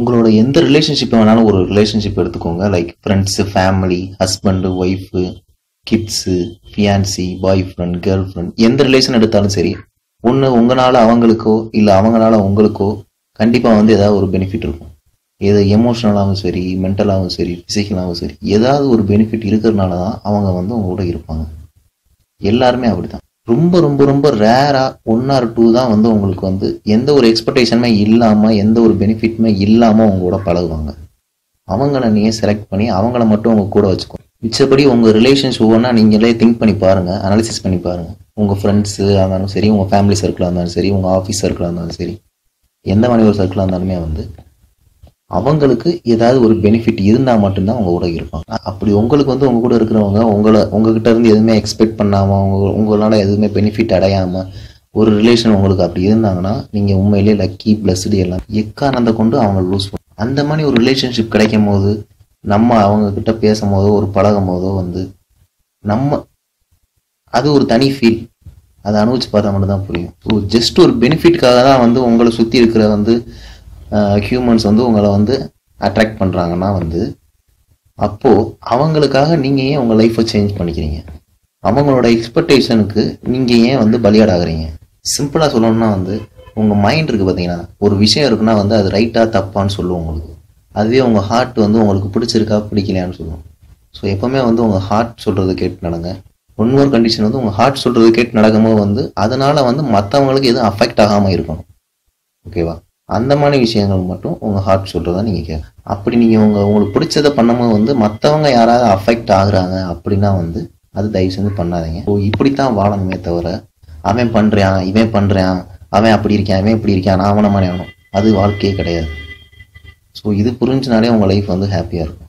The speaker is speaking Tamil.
உங்களோட எந்த ரிலேஷன்ஷிப் வேணாலும் ஒரு ரிலேஷன்ஷிப் எடுத்துக்கோங்க like friends family husband wife kids fiancee boyfriend girlfriend எந்த ரிலேஷன் எடுத்தாலும் சரி ஒன்று உங்களால் அவங்களுக்கோ இல்லை அவங்களால உங்களுக்கோ கண்டிப்பாக வந்து ஏதாவது ஒரு பெனிஃபிட் இருக்கும் இது எமோஷனலாகவும் சரி மென்டலாகவும் சரி ஃபிசிக்கலாகவும் சரி ஏதாவது ஒரு பெனிஃபிட் இருக்கிறதுனால தான் அவங்க வந்து உங்க கூட இருப்பாங்க எல்லாருமே அப்படிதான் ரொம்ப ரொம்ப ரொம்ப ரேரா ஒன் ஆர் டூ தான் வந்து உங்களுக்கு வந்து எந்த ஒரு எக்ஸ்பெக்டேஷனுமே இல்லாம எந்த ஒரு பெனிஃபிட்டுமே இல்லாம உங்க கூட பழகுவாங்க அவங்கள நீங்க செலக்ட் பண்ணி அவங்கள மட்டும் உங்க கூட வச்சுக்கோ மிச்சபடி உங்க ரிலேஷன்ஸ் ஒவ்வொன்றா நீங்களே திங்க் பண்ணி பாருங்க அனாலிசிஸ் பண்ணி பாருங்க உங்க ஃப்ரெண்ட்ஸு இருந்தாலும் சரி உங்க ஃபேமிலி சர்க்கிளாக இருந்தாலும் சரி உங்க ஆஃபீஸ் சர்க்கிளாக இருந்தாலும் சரி எந்த மாதிரி ஒரு சர்க்கிளாக இருந்தாலுமே வந்து அவங்களுக்கு ஏதாவது ஒரு பெனிஃபிட் இருந்தால் மட்டும்தான் உங்க கூட இருப்பாங்க அப்படி உங்களுக்கு வந்து உங்க கூட இருக்கிறவங்க உங்களை உங்ககிட்ட இருந்து எதுவுமே எக்ஸ்பெக்ட் பண்ணாம உங்க உங்களால எதுவுமே பெனிஃபிட் அடையாம ஒரு ரிலேஷன் உங்களுக்கு அப்படி இருந்தாங்கன்னா நீங்க உண்மையிலேயே லக்கி பிளஸ்டு எல்லாம் எக்காரணத்தை கொண்டு அவங்க லூஸ் அந்த மாதிரி ஒரு ரிலேஷன்ஷிப் கிடைக்கும் போது நம்ம அவங்க கிட்ட பேசும் போதோ ஒரு பழகும் போதோ வந்து நம்ம அது ஒரு தனி ஃபீல் அதை அனுபவிச்சு பார்த்தா மட்டும் தான் புரியும் ஸோ ஜஸ்ட் ஒரு பெனிஃபிட்காக தான் வந்து உங்களை சுற்றி இருக்கிற வந்து ஹியூமன்ஸ் வந்து உங்களை வந்து அட்ராக்ட் பண்ணுறாங்கன்னா வந்து அப்போது அவங்களுக்காக நீங்கள் ஏன் உங்கள் லைஃப்பை சேஞ்ச் பண்ணிக்கிறீங்க அவங்களோட எக்ஸ்பெக்டேஷனுக்கு நீங்கள் ஏன் வந்து பலியாடாகிறீங்க சிம்பிளாக சொல்லணும்னா வந்து உங்கள் மைண்ட் இருக்குது பார்த்தீங்கன்னா ஒரு விஷயம் இருக்குன்னா வந்து அது ரைட்டாக தப்பான்னு சொல்லுவோம் உங்களுக்கு அதுவே உங்கள் ஹார்ட் வந்து உங்களுக்கு பிடிச்சிருக்கா பிடிக்கலையான்னு சொல்லுவோம் ஸோ எப்போவுமே வந்து உங்கள் ஹார்ட் சொல்கிறத கேட்டு நடங்க இன்னொரு கண்டிஷன் வந்து உங்கள் ஹார்ட் சொல்கிறது கேட்டு நடக்கும்போது வந்து அதனால வந்து மற்றவங்களுக்கு எதுவும் அஃபெக்ட் ஆகாமல் இருக்கணும் ஓகேவா அந்த மாதிரி விஷயங்கள் மட்டும் உங்கள் ஹார்ட் சொல்கிறதா நீங்கள் கேட்க அப்படி நீங்கள் உங்கள் உங்களுக்கு பிடிச்சதை பண்ணும்போது வந்து மற்றவங்க யாராவது அஃபெக்ட் ஆகுறாங்க அப்படின்னா வந்து அது தயவு செஞ்சு பண்ணாதீங்க ஸோ இப்படித்தான் வாழணுமே தவிர அவன் பண்ணுறான் இவன் பண்ணுறான் அவன் அப்படி இருக்கான் இவன் இப்படி இருக்கான் நான் அவன மாதிரி ஆகணும் அது வாழ்க்கையே கிடையாது ஸோ இது புரிஞ்சுனாலே உங்கள் லைஃப் வந்து ஹாப்பியாக இருக்கும்